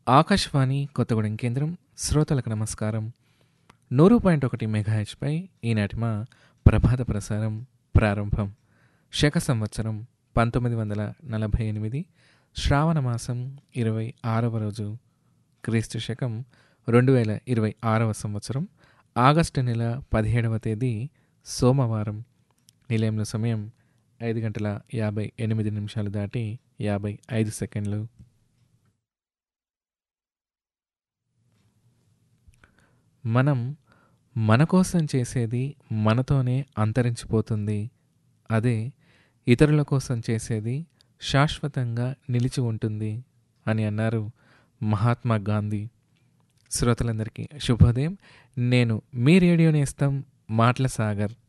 ఆకాశవాణి కొత్తగూడెం కేంద్రం శ్రోతలకు నమస్కారం నూరు పాయింట్ ఒకటి మెగాహెచ్పై ఈనాటి మా ప్రభాత ప్రసారం ప్రారంభం శక సంవత్సరం పంతొమ్మిది వందల నలభై ఎనిమిది శ్రావణ మాసం ఇరవై ఆరవ రోజు క్రీస్తు శకం రెండు వేల ఇరవై ఆరవ సంవత్సరం ఆగస్టు నెల పదిహేడవ తేదీ సోమవారం నిలయంలో సమయం ఐదు గంటల యాభై ఎనిమిది నిమిషాలు దాటి యాభై ఐదు సెకండ్లు మనం మన కోసం చేసేది మనతోనే అంతరించిపోతుంది అదే ఇతరుల కోసం చేసేది శాశ్వతంగా నిలిచి ఉంటుంది అని అన్నారు మహాత్మా గాంధీ శ్రోతలందరికీ శుభోదయం నేను మీ రేడియో నేస్తం మాటల సాగర్